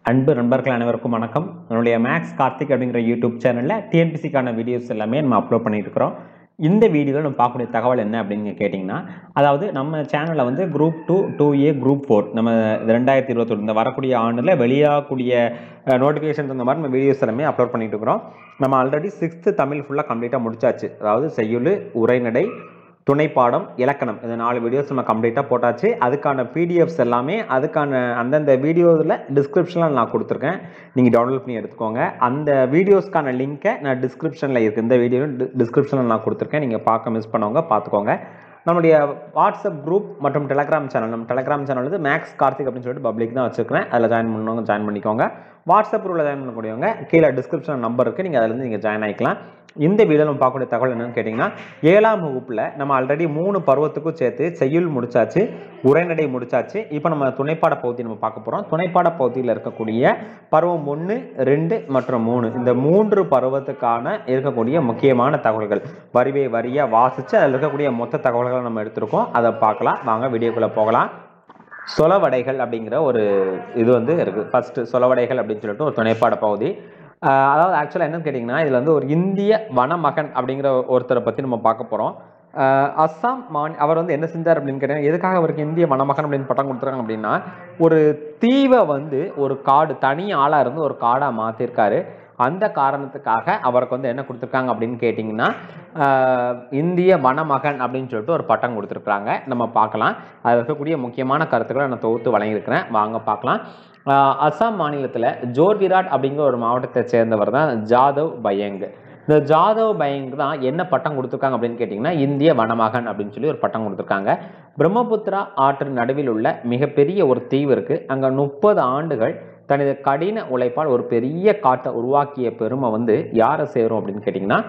அன்பு நண்பர்கள் அனைவருக்கும் வணக்கம் என்னுடைய மேக்ஸ் கார்த்திக் அப்படிங்கிற யூடியூப் சேனலில் டிஎன்பிசிக்கான வீடியோஸ் எல்லாமே நம்ம அப்லோட் பண்ணிட்டு இருக்கிறோம் இந்த வீடியோவில் நம்ம பார்க்கக்கூடிய தகவல் என்ன அப்படின்னு கேட்டிங்கன்னா அதாவது நம்ம சேனலில் வந்து group two two A group four நம்ம இது ரெண்டாயிரத்தி இருபத்தொன்று இந்த வரக்கூடிய ஆண்டில் வெளியாகக்கூடிய நோட்டிஃபிகேஷன் இந்த மாதிரி நம்ம வீடியோஸ் எல்லாமே அப்லோட் பண்ணிட்டு இருக்கிறோம் நம்ம ஆல்ரெடி சிக்ஸ்த்து தமிழ் ஃபுல்லாக கம்ப்ளீட்டாக முடிச்சாச்சு அதாவது செய்யுள் உரைநடை துணைப்பாடம் இலக்கணம் இந்த நாலு வீடியோஸ் நம்ம கம்ப்ளீட்டாக போட்டாச்சு அதுக்கான பிடிஎஃப்ஸ் எல்லாமே அதுக்கான அந்தந்த வீடியோவில் டிஸ்கிரிப்ஷனில் நான் கொடுத்துருக்கேன் நீங்கள் டவுன்லோட் பண்ணி எடுத்துக்கோங்க அந்த வீடியோஸ்க்கான லிங்க்கை நான் டிஸ்கிரிப்ஷனில் இருக்குது இந்த வீடியோ டிஸ்கிரிப்ஷனில் நான் கொடுத்துருக்கேன் நீங்கள் பார்க்க மிஸ் பண்ணவங்க பார்த்துக்கோங்க நம்மளுடைய வாட்ஸ்அப் குரூப் மற்றும் டெலகிராம் சேனல் நம்ம டெலகிராம் சேனல் வந்து மேக்ஸ் கார்த்திக் அப்படின்னு சொல்லிட்டு பப்ளிக் தான் வச்சுருக்கேன் அதில் ஜாயின் பண்ணவங்க ஜாயின் பண்ணிக்கோங்க வாட்ஸ்அப் குரூப்பில் ஜாயின் பண்ணக்கூடியவங்க கீழே டிஸ்கிரிப்ஷன் நம்பர் இருக்குது நீங்கள் அதிலேருந்து நீங்கள் ஜாயின் ஆகிக்கலாம் இந்த வீடியோ நம்ம பார்க்கக்கூடிய தகவல் என்னன்னு கேட்டிங்கன்னா ஏழாம் வகுப்பில் நம்ம ஆல்ரெடி மூணு பருவத்துக்கும் சேர்த்து செய்யுள் முடிச்சாச்சு உரைநடை முடிச்சாச்சு இப்போ நம்ம துணைப்பாட பகுதி நம்ம பார்க்க போகிறோம் துணைப்பாட பகுதியில் இருக்கக்கூடிய பருவம் ஒன்று ரெண்டு மற்றும் மூணு இந்த மூன்று பருவத்துக்கான இருக்கக்கூடிய முக்கியமான தகவல்கள் வரிவை வரியாக வாசித்து அதில் இருக்கக்கூடிய மொத்த தகவல்களை நம்ம எடுத்திருக்கோம் அதை பார்க்கலாம் வாங்க வீடியோக்குள்ளே போகலாம் சொலவடைகள் அப்படிங்கிற ஒரு இது வந்து இருக்குது ஃபஸ்ட்டு சொலவடைகள் அப்படின்னு சொல்லிட்டு ஒரு துணைப்பாட பகுதி ஆஹ் அதாவது ஆக்சுவலாக என்னன்னு கேட்டிங்கன்னா இதில் வந்து ஒரு இந்திய வனமகன் அப்படிங்கிற ஒருத்தரை பற்றி நம்ம பார்க்க போகிறோம் அஸ்ஸாம் மான் அவர் வந்து என்ன செஞ்சார் அப்படின்னு கேட்டீங்கன்னா எதுக்காக அவருக்கு இந்திய வனமகன் அப்படின்னு பட்டம் கொடுத்துருக்காங்க அப்படின்னா ஒரு தீவை வந்து ஒரு காடு தனி ஆளாக இருந்து ஒரு காடாக மாற்றிருக்காரு அந்த காரணத்துக்காக அவருக்கு வந்து என்ன கொடுத்துருக்காங்க அப்படின்னு கேட்டிங்கன்னா ஆஹ் இந்திய வனமகன் அப்படின்னு சொல்லிட்டு ஒரு பட்டம் கொடுத்துருக்குறாங்க நம்ம பார்க்கலாம் அதில் இருக்கக்கூடிய முக்கியமான கருத்துக்களை நான் தொகுத்து வழங்கியிருக்கிறேன் வாங்க பார்க்கலாம் ஆஹ் அஸ்ஸாம் மாநிலத்தில் ஜோர்விராட் அப்படிங்கிற ஒரு மாவட்டத்தை சேர்ந்தவர் தான் ஜாதவ் பயங் இந்த ஜாதவ் பயங் தான் என்ன பட்டம் கொடுத்துருக்காங்க அப்படின்னு கேட்டிங்கன்னா இந்திய வனமகன் அப்படின்னு சொல்லி ஒரு பட்டம் கொடுத்துருக்காங்க பிரம்மபுத்திரா ஆற்றின் நடுவில் உள்ள மிகப்பெரிய ஒரு தீவு இருக்குது அங்கே முப்பது ஆண்டுகள் தனது கடின உழைப்பால் ஒரு பெரிய காட்டை உருவாக்கிய பெருமை வந்து யாரை சேரும் அப்படின்னு கேட்டிங்கன்னா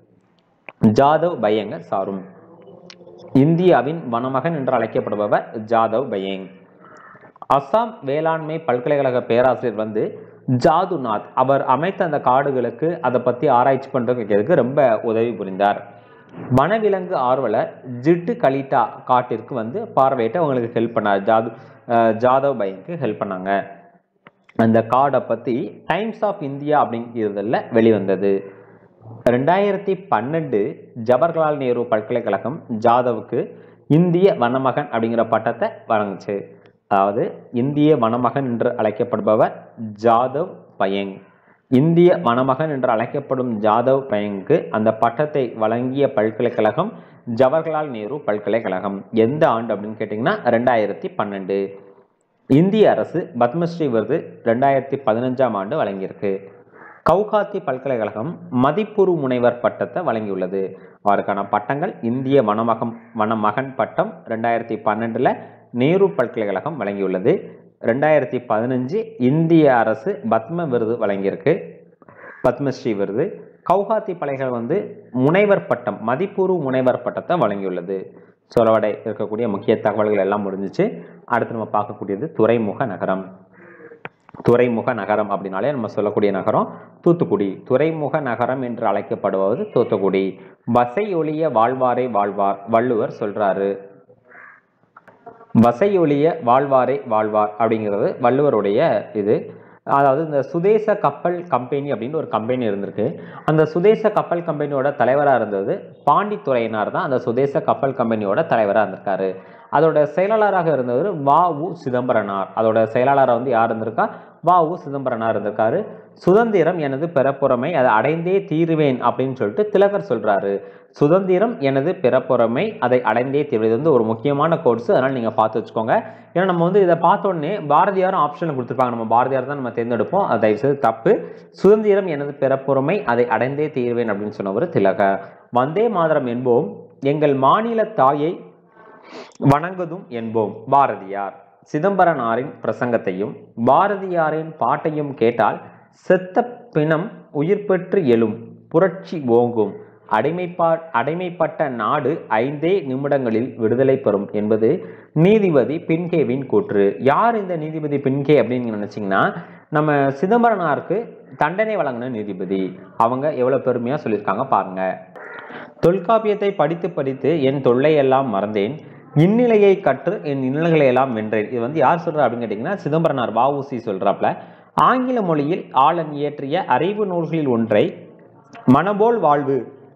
ஜாதவ் பயங்க சாரும் இந்தியாவின் வனமகன் என்று அழைக்கப்படுபவர் ஜாதவ் பயங் அஸ்ஸாம் வேளாண்மை பல்கலைக்கழக பேராசிரியர் வந்து ஜாதுநாத் அவர் அமைத்த அந்த காடுகளுக்கு அதை பற்றி ஆராய்ச்சி பண்ணுறதுக்கு ரொம்ப உதவி புரிந்தார் வனவிலங்கு ஆர்வலர் ஜிட்டு கலிட்டா காட்டிற்கு வந்து பார்வையிட்டு அவங்களுக்கு ஹெல்ப் பண்ணார் ஜாது அஹ் ஜாதவ் பையனுக்கு ஹெல்ப் பண்ணாங்க அந்த கார்டை பற்றி டைம்ஸ் ஆஃப் இந்தியா அப்படிங்கிறதுல வெளிவந்தது ரெண்டாயிரத்தி பன்னெண்டு ஜவஹர்லால் நேரு பல்கலைக்கழகம் ஜாதவுக்கு இந்திய வனமகன் அப்படிங்கிற பட்டத்தை வழங்குச்சு அதாவது இந்திய வனமகன் என்று அழைக்கப்படுபவர் ஜாதவ் பயங் இந்திய வனமகன் என்று அழைக்கப்படும் ஜாதவ் பயங்க்கு அந்த பட்டத்தை வழங்கிய பல்கலைக்கழகம் ஜவஹர்லால் நேரு பல்கலைக்கழகம் எந்த ஆண்டு அப்படின்னு கேட்டிங்கன்னா ரெண்டாயிரத்தி பன்னெண்டு இந்திய அரசு பத்மஸ்ரீ விருது ரெண்டாயிரத்தி பதினஞ்சாம் ஆண்டு வழங்கியிருக்கு கவுகாத்தி பல்கலைக்கழகம் மதிப்புறு முனைவர் பட்டத்தை வழங்கியுள்ளது அவருக்கான பட்டங்கள் இந்திய வனமகம் வனமகன் பட்டம் ரெண்டாயிரத்தி பன்னெண்டில் நேரு பல்கலைக்கழகம் வழங்கியுள்ளது ரெண்டாயிரத்தி பதினஞ்சு இந்திய அரசு பத்ம விருது வழங்கியிருக்கு பத்மஸ்ரீ விருது கவுகாத்தி பலைகள் வந்து முனைவர் பட்டம் மதிப்பூர்வ முனைவர் பட்டத்தை வழங்கியுள்ளது சொலவடை இருக்கக்கூடிய முக்கிய தகவல்கள் எல்லாம் முடிஞ்சிச்சு அடுத்து நம்ம பார்க்கக்கூடியது துறைமுக நகரம் துறைமுக நகரம் அப்படின்னாலே நம்ம சொல்லக்கூடிய நகரம் தூத்துக்குடி துறைமுக நகரம் என்று அழைக்கப்படுவது தூத்துக்குடி வசையொழிய வாழ்வாரே வாழ்வார் வள்ளுவர் சொல்றாரு வசையொழிய வாழ்வாரே வாழ்வார் அப்படிங்கிறது வள்ளுவருடைய இது அதாவது இந்த சுதேச கப்பல் கம்பெனி அப்படின்னு ஒரு கம்பெனி இருந்திருக்கு அந்த சுதேச கப்பல் கம்பெனியோட தலைவராக இருந்தது பாண்டித்துறையினார் தான் அந்த சுதேச கப்பல் கம்பெனியோட தலைவராக இருந்திருக்காரு அதோட செயலாளராக இருந்தவர் வா உ சிதம்பரனார் அதோட செயலாளராக வந்து யார் இருந்திருக்கா வா உ சிதம்பரனார் இருந்திருக்காரு சுதந்திரம் எனது பிறப்புறமை அதை அடைந்தே தீருவேன் அப்படின்னு சொல்லிட்டு திலகர் சொல்றாரு சுதந்திரம் எனது பிறப்புறமை அதை அடைந்தே தீர்வு இது வந்து ஒரு முக்கியமான கோர்ஸ் அதனால் நீங்கள் பார்த்து வச்சுக்கோங்க ஏன்னா நம்ம வந்து இதை பார்த்த உடனே பாரதியாரும் ஆப்ஷனில் கொடுத்துருப்பாங்க நம்ம பாரதியார் தான் நம்ம தேர்ந்தெடுப்போம் அது தயவுசெய்து தப்பு சுதந்திரம் எனது பிறப்புறமை அதை அடைந்தே தீர்வேன் அப்படின்னு சொன்னவர் திலகர் வந்தே மாதரம் என்போம் எங்கள் மாநில தாயை வணங்குதும் என்போம் பாரதியார் சிதம்பரனாரின் பிரசங்கத்தையும் பாரதியாரின் பாட்டையும் கேட்டால் செத்த பிணம் உயிர் பெற்று எழும் புரட்சி ஓங்கும் அடிமைப்பா அடிமைப்பட்ட நாடு ஐந்தே நிமிடங்களில் விடுதலை பெறும் என்பது நீதிபதி பின்கேவின் கூற்று யார் இந்த நீதிபதி பின்கே அப்படின்னு நினைச்சீங்கன்னா நம்ம சிதம்பரனாருக்கு தண்டனை வழங்கின நீதிபதி அவங்க எவ்வளவு பெருமையா சொல்லியிருக்காங்க பாருங்க தொல்காப்பியத்தை படித்து படித்து என் தொல்லையெல்லாம் மறந்தேன் இந்நிலையை கற்று என் இன்னல்களை எல்லாம் வென்றேன் இது வந்து யார் சொல்றா அப்படின்னு கேட்டிங்கன்னா சிதம்பரனார் வஉசி சொல்றாப்ல ஆங்கில மொழியில் ஆளன் இயற்றிய அறிவு நூல்களில் ஒன்றை மனபோல் வாழ்வு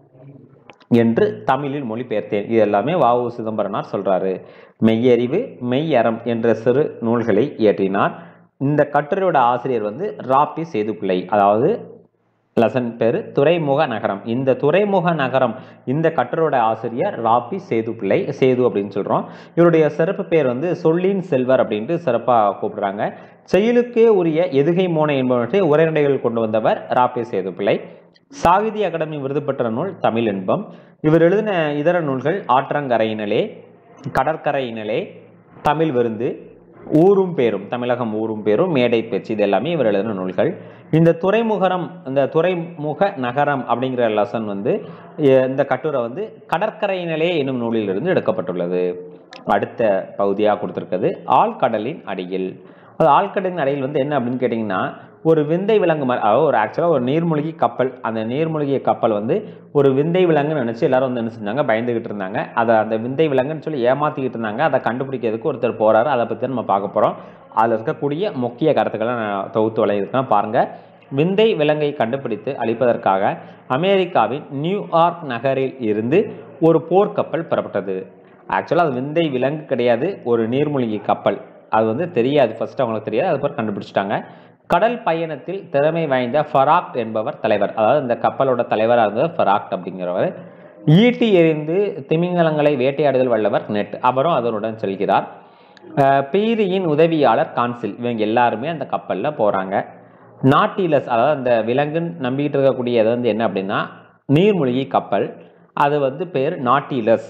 என்று தமிழில் மொழிபெயர்த்தேன் இது எல்லாமே வாவு சிதம்பரனார் சொல்றாரு மெய்யறிவு மெய்யறம் என்ற சிறு நூல்களை இயற்றினார் இந்த கட்டுரையோட ஆசிரியர் வந்து ராப்பி சேதுப்பிள்ளை அதாவது லெசன் பேரு துறைமுக நகரம் இந்த துறைமுக நகரம் இந்த கட்டுரையோட ஆசிரியர் ராப்பி சேதுப்பிள்ளை சேது அப்படின்னு சொல்றோம் இவருடைய சிறப்பு பேர் வந்து சொல்லின் செல்வர் அப்படின்ட்டு சிறப்பாக கூப்பிடுறாங்க செயலுக்கே உரிய எதுகை மோனை என்பவற்றை உரைநடைகள் கொண்டு வந்தவர் ராப்பி சேதுப்பிள்ளை சாகித்ய அகாடமி விருது பெற்ற நூல் தமிழ் இன்பம் இவர் எழுதின இதர நூல்கள் ஆற்றங்கரையினலே கடற்கரையினலே தமிழ் விருந்து ஊரும் பேரும் தமிழகம் ஊரும் பேரும் மேடை பேச்சு இது எல்லாமே இவர் எழுதின நூல்கள் இந்த துறைமுகரம் இந்த துறைமுக நகரம் அப்படிங்கிற லெசன் வந்து எ- இந்த கட்டுரை வந்து கடற்கரையினலே என்னும் நூலிலிருந்து எடுக்கப்பட்டுள்ளது அடுத்த பகுதியாக கொடுத்துருக்கிறது ஆழ்கடலின் அடியில் அது ஆழ்கடலின் அடியில் வந்து என்ன அப்படின்னு கேட்டிங்கன்னா ஒரு விந்தை விலங்கு மாதிரி அதாவது ஒரு ஆக்சுவலாக ஒரு நீர்மூழ்கி கப்பல் அந்த நீர்மூழ்கிய கப்பல் வந்து ஒரு விந்தை விலங்குன்னு நினச்சி எல்லாரும் வந்து என்ன செஞ்சாங்க பயந்துகிட்டு இருந்தாங்க அதை அந்த விந்தை விலங்குன்னு சொல்லி ஏமாத்திக்கிட்டு இருந்தாங்க அதை கண்டுபிடிக்கிறதுக்கு ஒருத்தர் போறாரு அதை பற்றி நம்ம பார்க்க போகிறோம் அதில் இருக்கக்கூடிய முக்கிய கருத்துக்களை நான் தொகுத்து வழங்கியிருக்கேன் பாருங்க விந்தை விலங்கை கண்டுபிடித்து அழிப்பதற்காக அமெரிக்காவின் நியூயார்க் நகரில் இருந்து ஒரு போர்க்கப்பல் பெறப்பட்டது ஆக்சுவலாக அது விந்தை விலங்கு கிடையாது ஒரு நீர்மூழ்கி கப்பல் அது வந்து தெரியாது ஃபர்ஸ்ட் அவங்களுக்கு தெரியாது அதுக்கப்புறம் கண்டுபிடிச்சிட்டாங்க கடல் பயணத்தில் திறமை வாய்ந்த ஃபராக்ட் என்பவர் தலைவர் அதாவது இந்த கப்பலோட தலைவராக இருந்தவர் ஃபராக்ட் அப்படிங்கிறவர் ஈட்டி எறிந்து திமிங்கலங்களை வேட்டையாடுதல் வல்லவர் நெட் அவரும் அதனுடன் செல்கிறார் அஹ் பீரியின் உதவியாளர் கான்சில் இவங்க எல்லாருமே அந்த கப்பலில் போகிறாங்க நாட்டிலஸ் அதாவது அந்த விலங்குன்னு நம்பிக்கிட்டு இருக்கக்கூடிய இது வந்து என்ன அப்படின்னா நீர்மூழ்கி கப்பல் அது வந்து பேர் நாட்டிலஸ்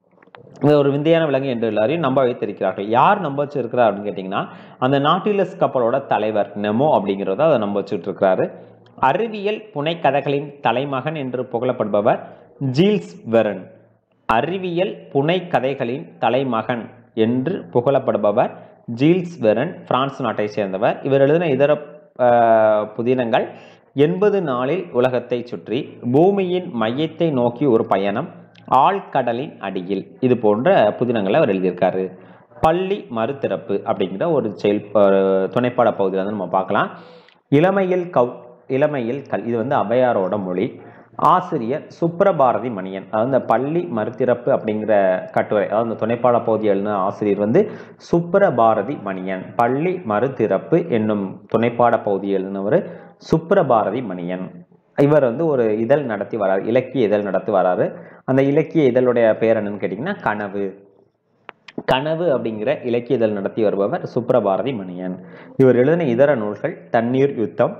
இது ஒரு விந்தையான விலங்கு என்று எல்லாரையும் நம்ப வைத்திருக்கிறார்கள் யார் நம்ப வச்சிருக்கிறார் அப்படின்னு கேட்டிங்கன்னா அந்த நாட்டிலஸ் கப்பலோட தலைவர் நெமோ அப்படிங்கிறத அதை நம்ப வச்சுட்டு இருக்கிறாரு அறிவியல் புனைக்கதைகளின் தலைமகன் என்று புகழப்படுபவர் ஜீல்ஸ் வெரன் அறிவியல் புனைக்கதைகளின் தலைமகன் என்று புகழப்படுபவர் ஜீல்ஸ் வெரன் பிரான்ஸ் நாட்டை சேர்ந்தவர் இவர் எழுதின இதர அஹ், புதினங்கள் எண்பது நாளில் உலகத்தை சுற்றி பூமியின் மையத்தை நோக்கி ஒரு பயணம் ஆழ்கடலின் அடியில் இது போன்ற புதினங்களை அவர் எழுதியிருக்காரு பள்ளி மறுதிறப்பு அப்படிங்கிற ஒரு செயல் ஒரு துணைப்பாட பகுதியில் வந்து நம்ம பார்க்கலாம் இளமையில் கவ் இளமையில் கல் இது வந்து ஔவையாரோட மொழி ஆசிரியர் சுப்ரபாரதி மணியன் அதாவது இந்த பள்ளி மறுதிறப்பு அப்படிங்கிற கட்டுரை அதாவது இந்த துணைப்பாட பகுதி எழுதின ஆசிரியர் வந்து சுப்ரபாரதி மணியன் பள்ளி மறுதிறப்பு என்னும் துணைப்பாட பகுதி எழுதினவர் சுப்ரபாரதி மணியன் இவர் வந்து ஒரு இதழ் நடத்தி வராரு இலக்கிய இதழ் நடத்தி வராரு அந்த இலக்கிய இதழுடைய பேர் என்னன்னு கேட்டிங்கன்னா கனவு கனவு அப்படிங்கிற இலக்கிய இதழ் நடத்தி வருபவர் சுப்ரபாரதி மணியன் இவர் எழுதின இதர நூல்கள் தண்ணீர் யுத்தம்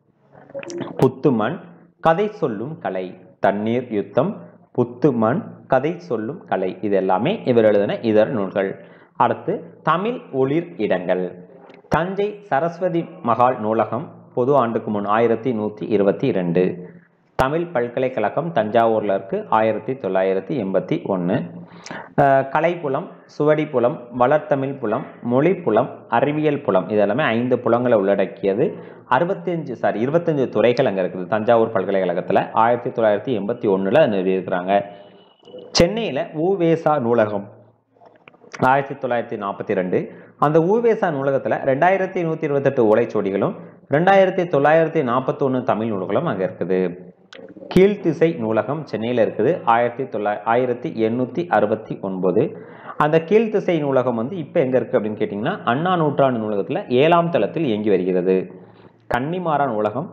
புத்துமண் கதை சொல்லும் கலை தண்ணீர் யுத்தம் புத்துமண் கதை சொல்லும் கலை இது எல்லாமே இவர் எழுதின இதர நூல்கள் அடுத்து தமிழ் ஒளிர் இடங்கள் தஞ்சை சரஸ்வதி மகால் நூலகம் பொது ஆண்டுக்கு முன் ஆயிரத்தி நூற்றி இருபத்தி இரண்டு தமிழ் பல்கலைக்கழகம் தஞ்சாவூரில் இருக்கு ஆயிரத்தி தொள்ளாயிரத்தி எண்பத்தி ஒன்று கலைப்புலம் சுவடிப்புலம் வளர்த்தமிழ் புலம் மொழிப்புலம் அறிவியல் புலம் இது எல்லாமே ஐந்து புலங்களை உள்ளடக்கியது அறுபத்தஞ்சு சாரி இருபத்தஞ்சு துறைகள் அங்கே இருக்குது தஞ்சாவூர் பல்கலைக்கழகத்தில் ஆயிரத்தி தொள்ளாயிரத்தி எண்பத்தி ஒன்றில் நிறுவியிருக்கிறாங்க சென்னையில் ஊவேசா நூலகம் ஆயிரத்தி தொள்ளாயிரத்தி நாற்பத்தி ரெண்டு அந்த ஊவேசா நூலகத்தில் ரெண்டாயிரத்தி நூற்றி இருபத்தெட்டு ஓலைச்சுவடிகளும் ரெண்டாயிரத்தி தொள்ளாயிரத்தி நாற்பத்தொன்று தமிழ் நூல்களும் அங்கே இருக்குது கீழ்த்திசை நூலகம் சென்னையில் இருக்குது ஆயிரத்தி தொள்ளாய் ஆயிரத்தி எண்ணூற்றி அறுபத்தி ஒன்பது அந்த கீழ்த்திசை நூலகம் வந்து இப்போ எங்கே இருக்குது அப்படின்னு கேட்டிங்கன்னா அண்ணா நூற்றாண்டு நூலகத்தில் ஏழாம் தளத்தில் இயங்கி வருகிறது கன்னிமாரா நூலகம்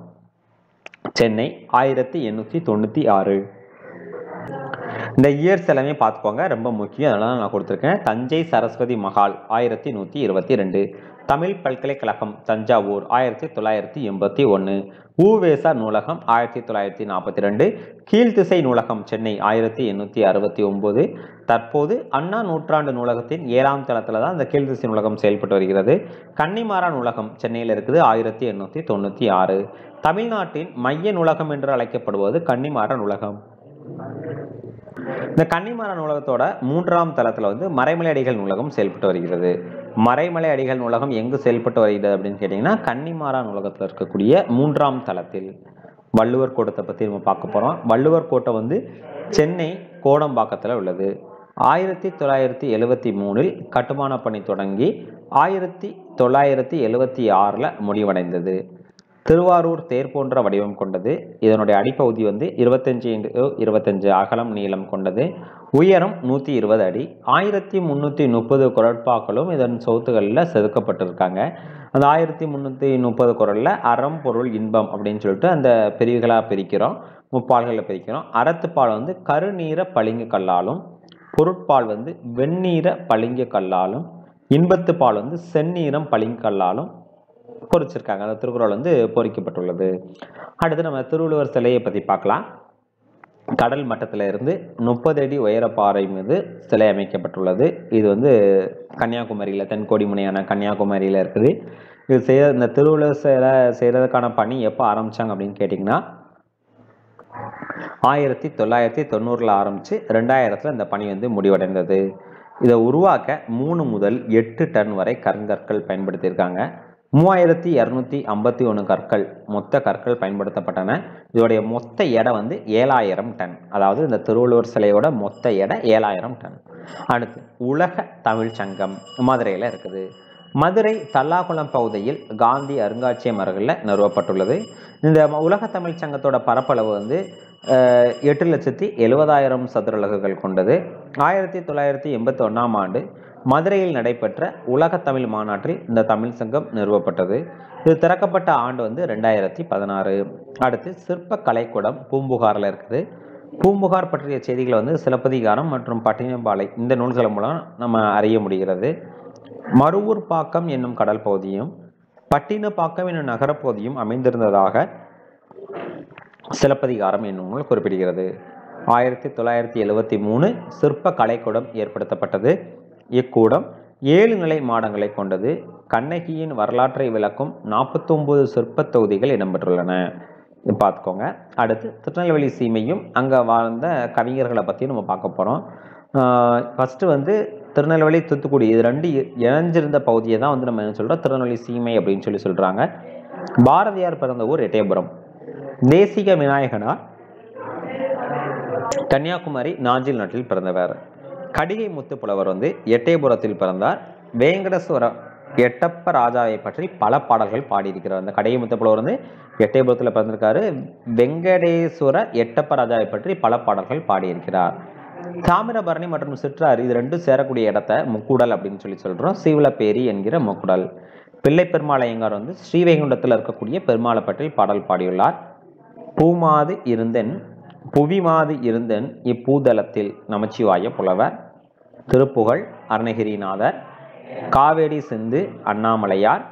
சென்னை ஆயிரத்தி எண்ணூற்றி தொண்ணூற்றி ஆறு இந்த இயர்ஸ் எல்லாமே பார்த்துக்கோங்க ரொம்ப முக்கியம் அதனால நான் கொடுத்துருக்கேன் தஞ்சை சரஸ்வதி மகால் ஆயிரத்தி நூற்றி இருபத்தி ரெண்டு தமிழ் பல்கலைக்கழகம் தஞ்சாவூர் ஆயிரத்தி தொள்ளாயிரத்தி எண்பத்தி ஒன்று ஊவேசா நூலகம் ஆயிரத்தி தொள்ளாயிரத்தி நாற்பத்தி ரெண்டு கீழ்த்திசை நூலகம் சென்னை ஆயிரத்தி எண்ணூற்றி அறுபத்தி ஒம்பது தற்போது அண்ணா நூற்றாண்டு நூலகத்தின் ஏழாம் தளத்தில் தான் இந்த கீழ்த்திசை நூலகம் செயல்பட்டு வருகிறது கன்னிமாரா நூலகம் சென்னையில் இருக்குது ஆயிரத்தி எண்ணூற்றி தொண்ணூற்றி ஆறு தமிழ்நாட்டின் மைய நூலகம் என்று அழைக்கப்படுவது கன்னிமாரா நூலகம் இந்த கன்னிமர நூலகத்தோட மூன்றாம் தளத்தில் வந்து மறைமலை அடிகள் நூலகம் செயல்பட்டு வருகிறது மறைமலை அடிகள் நூலகம் எங்கு செயல்பட்டு வருகிறது அப்படின்னு கேட்டிங்கன்னா கன்னிமாரா நூலகத்தில் இருக்கக்கூடிய மூன்றாம் தளத்தில் வள்ளுவர் கோட்டத்தை பற்றி நம்ம பார்க்க போகிறோம் வள்ளுவர் கோட்டை வந்து சென்னை கோடம்பாக்கத்தில் உள்ளது ஆயிரத்தி தொள்ளாயிரத்தி எழுவத்தி மூணில் கட்டுமான பணி தொடங்கி ஆயிரத்தி தொள்ளாயிரத்தி எழுவத்தி ஆறில் முடிவடைந்தது திருவாரூர் தேர் போன்ற வடிவம் கொண்டது இதனுடைய அடிப்பகுதி வந்து இருபத்தஞ்சு இன்டு இருபத்தஞ்சு அகலம் நீளம் கொண்டது உயரம் நூற்றி இருபது அடி ஆயிரத்தி முந்நூற்றி முப்பது குரட்பாக்களும் இதன் சவுத்துகளில் செதுக்கப்பட்டிருக்காங்க அந்த ஆயிரத்தி முந்நூற்றி முப்பது குரலில் அறம் பொருள் இன்பம் அப்படின்னு சொல்லிட்டு அந்த பிரிவுகளாக பிரிக்கிறோம் முப்பால்களில் பிரிக்கிறோம் அறத்துப்பால் வந்து கருநீர பளிங்கு கல்லாலும் பொருட்பால் வந்து வெந்நீர பளிங்கு கல்லாலும் இன்பத்து பால் வந்து செந்நீரம் பளிங்கு கல்லாலும் பொறிச்சிருக்காங்க அந்த திருக்குறள் வந்து பொறிக்கப்பட்டுள்ளது அடுத்து நம்ம திருவள்ளுவர் சிலையை பற்றி பார்க்கலாம் கடல் மட்டத்தில் இருந்து முப்பது அடி உயரப்பாறை மீது சிலை அமைக்கப்பட்டுள்ளது இது வந்து கன்னியாகுமரியில் தென்கோடி முனையான கன்னியாகுமரியில் இருக்குது இது செய்ய இந்த திருவள்ளுவர் சிலை செய்கிறதுக்கான பணி எப்போ ஆரம்பித்தாங்க அப்படின்னு கேட்டிங்கன்னா ஆயிரத்தி தொள்ளாயிரத்தி தொண்ணூறில் ஆரம்பித்து ரெண்டாயிரத்தில் இந்த பணி வந்து முடிவடைந்தது இதை உருவாக்க மூணு முதல் எட்டு டன் வரை கருங்கற்கள் பயன்படுத்தியிருக்காங்க மூவாயிரத்தி இரநூத்தி ஐம்பத்தி ஒன்று கற்கள் மொத்த கற்கள் பயன்படுத்தப்பட்டன இதோடைய மொத்த எடை வந்து ஏழாயிரம் டன் அதாவது இந்த திருவள்ளுவர் சிலையோட மொத்த எடை ஏழாயிரம் டன் அடுத்து உலக தமிழ் சங்கம் மதுரையில் இருக்குது மதுரை தல்லாகுளம் பகுதியில் காந்தி அருங்காட்சியகம் அருகில் நிறுவப்பட்டுள்ளது இந்த உலக தமிழ் சங்கத்தோட பரப்பளவு வந்து அஹ், எட்டு லட்சத்தி எழுபதாயிரம் சதுரலகுகள் கொண்டது ஆயிரத்தி தொள்ளாயிரத்தி எண்பத்தி ஒன்றாம் ஆண்டு மதுரையில் நடைபெற்ற உலக தமிழ் மாநாட்டில் இந்த தமிழ் சங்கம் நிறுவப்பட்டது இது திறக்கப்பட்ட ஆண்டு வந்து ரெண்டாயிரத்தி பதினாறு அடுத்து சிற்ப கலைக்கூடம் பூம்புகாரில் இருக்குது பூம்புகார் பற்றிய செய்திகளை வந்து சிலப்பதிகாரம் மற்றும் பட்டினப்பாலை இந்த நூல்கள் மூலம் நம்ம அறிய முடிகிறது மருவூர் பாக்கம் என்னும் கடல் பகுதியும் பட்டினப்பாக்கம் என்னும் நகரப்பகுதியும் அமைந்திருந்ததாக சிலப்பதிகாரம் என்னும் நூல் குறிப்பிடுகிறது ஆயிரத்தி தொள்ளாயிரத்தி எழுவத்தி மூணு சிற்ப கலைக்கூடம் ஏற்படுத்தப்பட்டது இக்கூடம் ஏழு நிலை மாடங்களை கொண்டது கண்ணகியின் வரலாற்றை விளக்கும் நாற்பத்தொம்பது சிற்பத் தொகுதிகள் இடம்பெற்றுள்ளன இது பார்த்துக்கோங்க அடுத்து திருநெல்வேலி சீமையும் அங்கே வாழ்ந்த கவிஞர்களை பற்றி நம்ம பார்க்க போகிறோம் ஃபஸ்ட்டு வந்து திருநெல்வேலி தூத்துக்குடி இது ரெண்டு இ- இணைஞ்சிருந்த பகுதியை தான் வந்து நம்ம என்ன சொல்கிறோம் திருநெல்வேலி சீமை அப்படின்னு சொல்லி சொல்கிறாங்க பாரதியார் பிறந்த ஊர் எட்டயபுரம் தேசிக விநாயகனார் கன்னியாகுமரி நாஞ்சில் நாட்டில் பிறந்தவர் கடிகை முத்து புலவர் வந்து எட்டயபுரத்தில் பிறந்தார் வேங்கடேஸ்வர எட்டப்ப ராஜாவை பற்றி பல பாடல்கள் பாடியிருக்கிறார் அந்த கடிகை முத்து புலவர் வந்து எட்டயபுரத்தில் பிறந்திருக்காரு வெங்கடேஸ்வர எட்டப்ப ராஜாவை பற்றி பல பாடல்கள் பாடியிருக்கிறார் தாமிரபரணி மற்றும் சிற்றாறு இது ரெண்டும் சேரக்கூடிய இடத்த முக்குடல் அப்படின்னு சொல்லி சொல்றோம் சீவலப்பேரி என்கிற முக்குடல் பிள்ளை பெருமாள் ஐயங்கார் வந்து ஸ்ரீவைகுண்டத்தில் இருக்கக்கூடிய பெருமாளை பற்றி பாடல் பாடியுள்ளார் பூமாது இருந்தென் புவிமாது இருந்தென் இப்பூதலத்தில் நமச்சிவாய புலவர் திருப்புகழ் அருணகிரிநாதர் காவேரி சிந்து அண்ணாமலையார்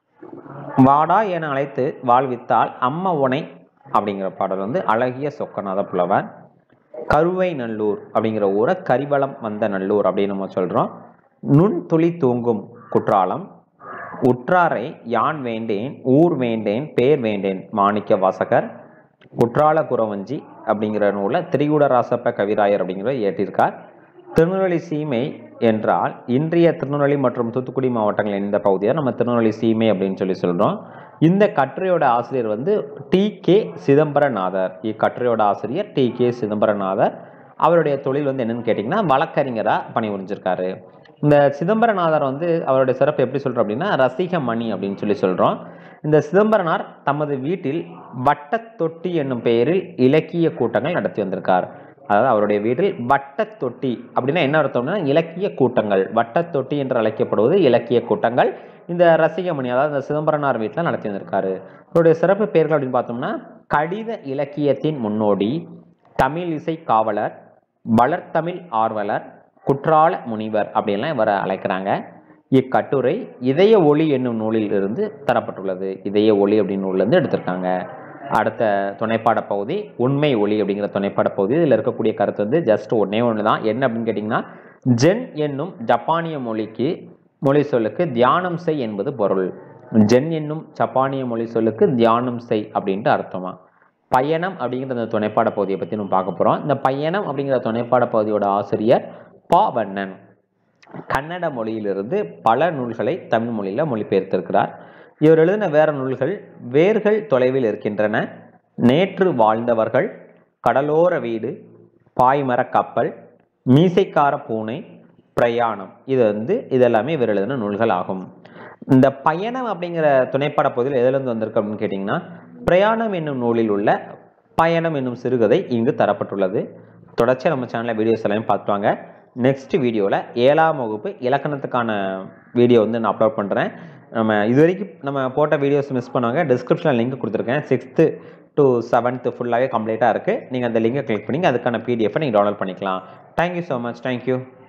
வாடா என அழைத்து வாழ்வித்தால் அம்ம உனை அப்படிங்கிற பாடல் வந்து அழகிய சொக்கநாத புலவர் கருவை நல்லூர் அப்படிங்கிற ஊரை கரிவலம் வந்த நல்லூர் அப்படின்னு நம்ம சொல்றோம் நுண் துளி தூங்கும் குற்றாலம் உற்றாரை யான் வேண்டேன் ஊர் வேண்டேன் பேர் வேண்டேன் மாணிக்க வாசகர் குற்றால குறவஞ்சி அப்படிங்கிற நூலை திரிகுடராசப்ப கவிராயர் அப்படிங்கிற இயற்றியிருக்கார் திருநெல்வேலி சீமை என்றால் இன்றைய திருநெல்வேலி மற்றும் தூத்துக்குடி மாவட்டங்கள் இணைந்த பகுதியை நம்ம திருநெல்வேலி சீமை அப்படின்னு சொல்லி சொல்றோம் இந்த கட்டுரையோட ஆசிரியர் வந்து டி கே சிதம்பரநாதர் இக்கட்டுரையோட ஆசிரியர் டி கே சிதம்பரநாதர் அவருடைய தொழில் வந்து என்னன்னு கேட்டிங்கன்னா வழக்கறிஞராக பணிபுரிஞ்சிருக்காரு இந்த சிதம்பரநாதர் வந்து அவருடைய சிறப்பு எப்படி சொல்றோம் அப்படின்னா ரசிகமணி அப்படின்னு சொல்லி சொல்றோம் இந்த சிதம்பரனார் தமது வீட்டில் வட்டத் தொட்டி என்னும் பெயரில் இலக்கிய கூட்டங்கள் நடத்தி வந்திருக்கார் அதாவது அவருடைய வீட்டில் வட்டத் தொட்டி அப்படின்னா என்ன அர்த்தம்னா இலக்கிய கூட்டங்கள் வட்டத் தொட்டி என்று அழைக்கப்படுவது இலக்கிய கூட்டங்கள் இந்த ரசிகமணி அதாவது இந்த சிதம்பரனார் வீட்டில் நடத்தி வந்திருக்காரு அவருடைய சிறப்பு பெயர்கள் அப்படின்னு பார்த்தோம்னா கடித இலக்கியத்தின் முன்னோடி தமிழ் இசை காவலர் வளர்த்தமிழ் ஆர்வலர் குற்றால முனிவர் அப்படின்லாம் இவரை அழைக்கிறாங்க இக்கட்டுரை இதய ஒளி என்னும் நூலில் இருந்து தரப்பட்டுள்ளது இதய ஒளி அப்படின்னு நூல்லேருந்து எடுத்திருக்காங்க அடுத்த துணைப்பாட பகுதி உண்மை ஒளி அப்படிங்கிற துணைப்பாட பகுதி இதில் இருக்கக்கூடிய கருத்து வந்து ஜஸ்ட் ஒன்னே ஒன்று தான் என்ன அப்படின்னு கேட்டிங்கன்னா ஜென் என்னும் ஜப்பானிய மொழிக்கு மொழி சொல்லுக்கு தியானம் செய் என்பது பொருள் ஜென் என்னும் ஜப்பானிய மொழி சொல்லுக்கு தியானம் செய் அப்படின்ட்டு அர்த்தமா பயணம் அப்படிங்கிற அந்த துணைப்பாட பகுதியை பற்றி நம்ம பார்க்க போகிறோம் இந்த பயணம் அப்படிங்கிற துணைப்பாட பகுதியோட ஆசிரியர் பாவண்ணன் கன்னட மொழியிலிருந்து பல நூல்களை தமிழ் மொழியில் மொழிபெயர்த்திருக்கிறார் இவர் எழுதின வேற நூல்கள் வேர்கள் தொலைவில் இருக்கின்றன நேற்று வாழ்ந்தவர்கள் கடலோர வீடு பாய்மரக் கப்பல் மீசைக்கார பூனை பிரயாணம் இது வந்து இது எல்லாமே இவர் எழுதின நூல்கள் ஆகும் இந்த பயணம் அப்படிங்கிற துணைப்பட பகுதியில் எதுலேருந்து வந்திருக்கு அப்படின்னு கேட்டிங்கன்னா பிரயாணம் என்னும் நூலில் உள்ள பயணம் என்னும் சிறுகதை இங்கு தரப்பட்டுள்ளது தொடர்ச்சியாக நம்ம சேனலில் வீடியோஸ் எல்லாமே பார்த்துவாங்க நெக்ஸ்ட் வீடியோவில் ஏழாம் வகுப்பு இலக்கணத்துக்கான வீடியோ வந்து நான் அப்லோட் பண்ணுறேன் நம்ம இது வரைக்கும் நம்ம போட்ட வீடியோஸ் மிஸ் பண்ணாங்க டிஸ்கிரிப்ஷனில் லிங்க் கொடுத்துருக்கேன் சிக்ஸ்த்து டு செவன்த்து ஃபுல்லாகவே கம்ப்ளீட்டாக இருக்குது நீங்கள் அந்த லிங்கை கிளிக் பண்ணி அதுக்கான பிடிஎஃபை நீங்கள் டவுன்லோட் பண்ணிக்கலாம் தேங்க்யூ ஸோ மச் தேங்க்யூ